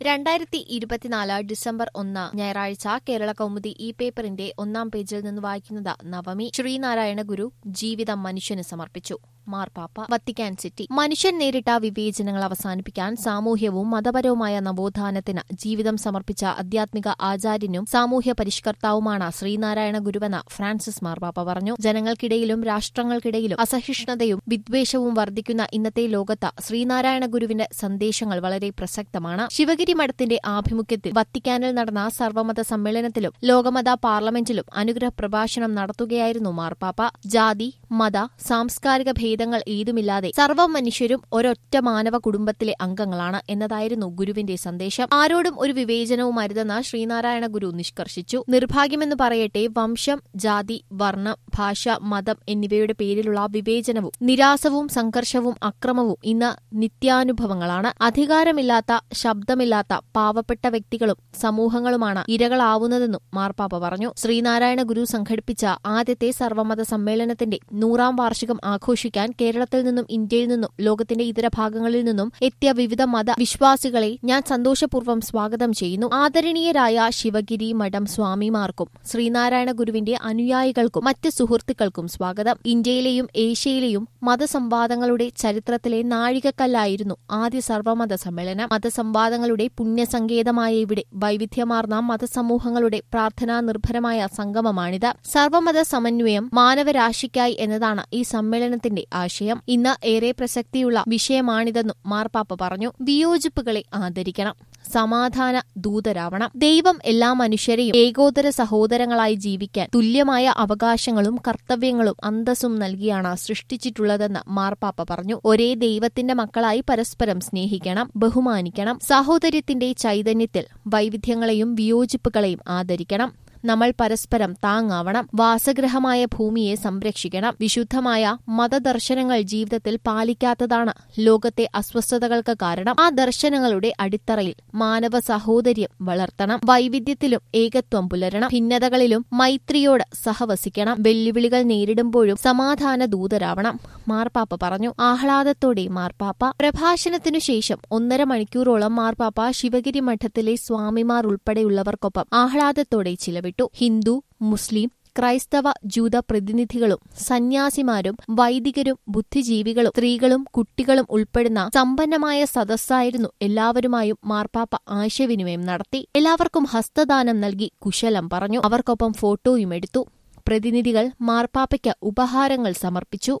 രണ്ടായിരത്തി ഇരുപത്തിനാല് ഡിസംബർ ഒന്ന് ഞായറാഴ്ച കേരള കൗമുദി ഇ പേപ്പറിന്റെ ഒന്നാം പേജിൽ നിന്ന് വായിക്കുന്നത് നവമി ശ്രീനാരായണ ഗുരു ജീവിതം മനുഷ്യന് സമർപ്പിച്ചു മാർപ്പാപ്പ വത്തിക്കാൻ സിറ്റി മനുഷ്യൻ നേരിട്ട വിവേചനങ്ങൾ അവസാനിപ്പിക്കാൻ സാമൂഹ്യവും മതപരവുമായ നവോത്ഥാനത്തിന് ജീവിതം സമർപ്പിച്ച ആധ്യാത്മിക ആചാര്യനും സാമൂഹ്യ പരിഷ്കർത്താവുമാണ് ശ്രീനാരായണ ഗുരുവെന്ന് ഫ്രാൻസിസ് മാർപ്പാപ്പ പറഞ്ഞു ജനങ്ങൾക്കിടയിലും രാഷ്ട്രങ്ങൾക്കിടയിലും അസഹിഷ്ണുതയും വിദ്വേഷവും വർദ്ധിക്കുന്ന ഇന്നത്തെ ലോകത്ത് ശ്രീനാരായണ ഗുരുവിന്റെ സന്ദേശങ്ങൾ വളരെ പ്രസക്തമാണ് ശിവഗിരി മഠത്തിന്റെ ആഭിമുഖ്യത്തിൽ വത്തിക്കാനിൽ നടന്ന സർവമത സമ്മേളനത്തിലും ലോകമത പാർലമെന്റിലും അനുഗ്രഹ പ്രഭാഷണം നടത്തുകയായിരുന്നു മാർപ്പാപ്പ ജാതി മത സാംസ്കാരിക ഭേദങ്ങൾ ഏതുമില്ലാതെ സർവ്വ മനുഷ്യരും ഒരൊറ്റ മാനവ കുടുംബത്തിലെ അംഗങ്ങളാണ് എന്നതായിരുന്നു ഗുരുവിന്റെ സന്ദേശം ആരോടും ഒരു വിവേചനവും അരുതെന്ന് ശ്രീനാരായണ ഗുരു നിഷ്കർഷിച്ചു നിർഭാഗ്യമെന്ന് പറയട്ടെ വംശം ജാതി വർണ്ണം ഭാഷ മതം എന്നിവയുടെ പേരിലുള്ള വിവേചനവും നിരാസവും സംഘർഷവും അക്രമവും ഇന്ന് നിത്യാനുഭവങ്ങളാണ് അധികാരമില്ലാത്ത ശബ്ദമില്ലാത്ത പാവപ്പെട്ട വ്യക്തികളും സമൂഹങ്ങളുമാണ് ഇരകളാവുന്നതെന്നും മാർപ്പാപ്പ പറഞ്ഞു ശ്രീനാരായണ ഗുരു സംഘടിപ്പിച്ച ആദ്യത്തെ സർവമത സമ്മേളനത്തിന്റെ നൂറാം വാർഷികം ആഘോഷിക്കാൻ കേരളത്തിൽ നിന്നും ഇന്ത്യയിൽ നിന്നും ലോകത്തിന്റെ ഇതര ഭാഗങ്ങളിൽ നിന്നും എത്തിയ വിവിധ മത വിശ്വാസികളെ ഞാൻ സന്തോഷപൂർവ്വം സ്വാഗതം ചെയ്യുന്നു ആദരണീയരായ ശിവഗിരി മഠം സ്വാമിമാർക്കും ശ്രീനാരായണ ഗുരുവിന്റെ അനുയായികൾക്കും മറ്റ് സുഹൃത്തുക്കൾക്കും സ്വാഗതം ഇന്ത്യയിലെയും ഏഷ്യയിലെയും മതസംവാദങ്ങളുടെ ചരിത്രത്തിലെ നാഴികക്കല്ലായിരുന്നു ആദ്യ സർവമത സമ്മേളനം മതസംവാദങ്ങളുടെ പുണ്യസങ്കേതമായ ഇവിടെ വൈവിധ്യമാർന്ന മതസമൂഹങ്ങളുടെ പ്രാർത്ഥനാ നിർഭരമായ സംഗമമാണിത് സർവമത സമന്വയം മാനവരാശിക്കായി എന്നതാണ് ഈ സമ്മേളനത്തിന്റെ ആശയം ഇന്ന് ഏറെ പ്രസക്തിയുള്ള വിഷയമാണിതെന്നും മാർപ്പാപ്പ പറഞ്ഞു വിയോജിപ്പുകളെ ആദരിക്കണം സമാധാന ദൂതരാവണം ദൈവം എല്ലാ മനുഷ്യരെയും ഏകോദര സഹോദരങ്ങളായി ജീവിക്കാൻ തുല്യമായ അവകാശങ്ങളും കർത്തവ്യങ്ങളും അന്തസ്സും നൽകിയാണ് സൃഷ്ടിച്ചിട്ടുള്ളതെന്ന് മാർപ്പാപ്പ പറഞ്ഞു ഒരേ ദൈവത്തിന്റെ മക്കളായി പരസ്പരം സ്നേഹിക്കണം ബഹുമാനിക്കണം സാഹോദര്യത്തിന്റെ ചൈതന്യത്തിൽ വൈവിധ്യങ്ങളെയും വിയോജിപ്പുകളെയും ആദരിക്കണം നമ്മൾ പരസ്പരം താങ്ങാവണം വാസഗ്രഹമായ ഭൂമിയെ സംരക്ഷിക്കണം വിശുദ്ധമായ മതദർശനങ്ങൾ ജീവിതത്തിൽ പാലിക്കാത്തതാണ് ലോകത്തെ അസ്വസ്ഥതകൾക്ക് കാരണം ആ ദർശനങ്ങളുടെ അടിത്തറയിൽ മാനവ സഹോദര്യം വളർത്തണം വൈവിധ്യത്തിലും ഏകത്വം പുലരണം ഭിന്നതകളിലും മൈത്രിയോട് സഹവസിക്കണം വെല്ലുവിളികൾ നേരിടുമ്പോഴും സമാധാന ദൂതരാവണം മാർപ്പാപ്പ പറഞ്ഞു ആഹ്ലാദത്തോടെ മാർപ്പാപ്പ പ്രഭാഷണത്തിനു ശേഷം ഒന്നര മണിക്കൂറോളം മാർപ്പാപ്പ ശിവഗിരി മഠത്തിലെ സ്വാമിമാർ ഉൾപ്പെടെയുള്ളവർക്കൊപ്പം ആഹ്ലാദത്തോടെ ചിലവിട്ടു വിട്ടു ഹിന്ദു മുസ്ലിം ക്രൈസ്തവ ജൂത പ്രതിനിധികളും സന്യാസിമാരും വൈദികരും ബുദ്ധിജീവികളും സ്ത്രീകളും കുട്ടികളും ഉൾപ്പെടുന്ന സമ്പന്നമായ സദസ്സായിരുന്നു എല്ലാവരുമായും മാർപ്പാപ്പ ആശയവിനിമയം നടത്തി എല്ലാവർക്കും ഹസ്തദാനം നൽകി കുശലം പറഞ്ഞു അവർക്കൊപ്പം ഫോട്ടോയും എടുത്തു പ്രതിനിധികൾ മാർപ്പാപ്പയ്ക്ക് ഉപഹാരങ്ങൾ സമർപ്പിച്ചു